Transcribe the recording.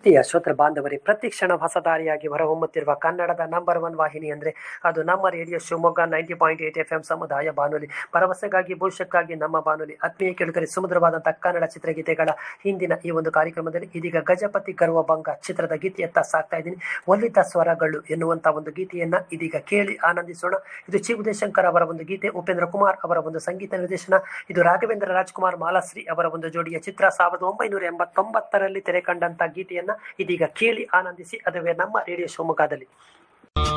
ಪ್ರಿಯ ಶ್ರೋತೃ ಬಾಂಧವರೇ ಪ್ರತಿ ಕ್ಷಣ ಹೊಸದಾರಿಯಾಗಿ ಹೊರಹೊಮ್ಮುತ್ತಿರುವ ಕನ್ನಡದ ನಂಬರ್ ಒನ್ ವಾಹಿನಿ ಅಂದರೆ ಅದು ನಮ್ಮ radio Shivamogga ninety point eight F M ಸಮುದಾಯ ಬಾನುಲಿ ಭರವಸೆಗಾಗಿ ಭವಿಷ್ಯಕ್ಕಾಗಿ ನಮ್ಮ ಬಾನುಲಿ ಆತ್ಮೀಯ ಕೆಳಗರೆ ಸುಮಧುರವಾದಂತಹ ಕನ್ನಡ ಚಿತ್ರಗೀತೆಗಳ ಹಿಂದಿನ ಈ ಒಂದು ಕಾರ್ಯಕ್ರಮದಲ್ಲಿ ಇದೀಗ ಗಜಪತಿ ಗರ್ವ ಭಂಗ ಚಿತ್ರದ ಗೀತೆಯತ್ತ ಸಾಕ್ತಾ ಇದ್ದೀನಿ ಒಲಿತ ಸ್ವರಗಳು ಎನ್ನುವಂತ ಒಂದು ಗೀತೆಯನ್ನ ಇದೀಗ ಕೇಳಿ ಆನಂದಿಸೋಣ ಇದು ಚಿ ಉದಯಶಂಕರ್ ಅವರ ಒಂದು ಗೀತೆ ಉಪೇಂದ್ರ ಕುಮಾರ್ ಅವರ ಒಂದು ಸಂಗೀತ ನಿರ್ದೇಶನ ಇದು ರಾಘವೇಂದ್ರ ರಾಜ್ಕುಮಾರ್ ಮಾಲಾಶ್ರೀ ಅವರ ಒಂದು ಜೋಡಿಯ ಚಿತ್ರ ಸಾವಿರದ ಒಂಬೈನೂರ ಎಂಬತ್ತೊಂಬತ್ತರಲ್ಲಿ ತೆರೆ ಕಂಡಂತ ಗೀತೆಯನ್ನ ಇದೀಗ ಕೇಳಿ ಆನಂದಿಸಿ ಅದುವೇ ನಮ್ಮ ರೇಡಿಯೋ ಶಿವಮೊಗ್ಗದಲ್ಲಿ